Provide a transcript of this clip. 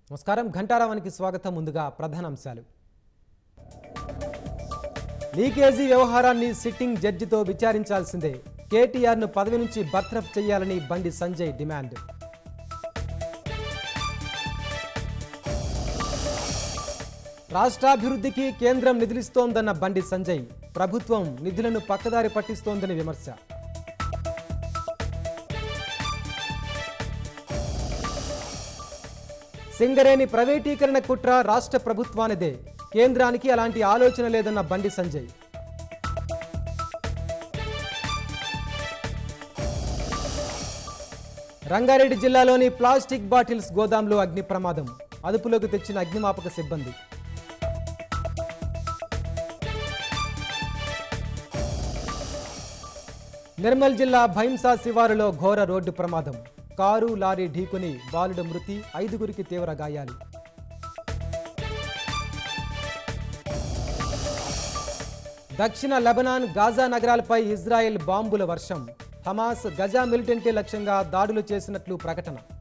నమస్కారం ఘంటారావానికి స్వాగతం ముందుగా ప్రధానాంశాలు లీకేజీ వ్యవహారాన్ని సిట్టింగ్ జడ్జితో విచారించాల్సిందే కేటీఆర్ను పదవి నుంచి బర్తరఫ్ చేయాలని బండి సంజయ్ డిమాండ్ రాష్ట్రాభివృద్ధికి కేంద్రం నిధులిస్తోందన్న బండి సంజయ్ ప్రభుత్వం నిధులను పక్కదారి పట్టిస్తోందని విమర్శ సింగరేణి ప్రైవేటీకరణ కుట్ర రాష్ట్ర ప్రభుత్వానిదే కేంద్రానికి అలాంటి ఆలోచన లేదన్న బండి సంజయ్ రంగారెడ్డి జిల్లాలోని ప్లాస్టిక్ బాటిల్స్ గోదాంలో అగ్ని ప్రమాదం అదుపులోకి తెచ్చిన అగ్నిమాపక సిబ్బంది నిర్మల్ జిల్లా భైంసా శివారులో ఘోర రోడ్డు ప్రమాదం కారు లారీ ఢీకొని బాలుడు మృతి ఐదుగురికి తీవ్ర గాయాలు దక్షిణ లెబనాన్ గాజా నగరాలపై ఇజ్రాయెల్ బాంబుల వర్షం హమాస్ గజా మిలిటెంటే లక్ష్యంగా దాడులు చేసినట్లు ప్రకటన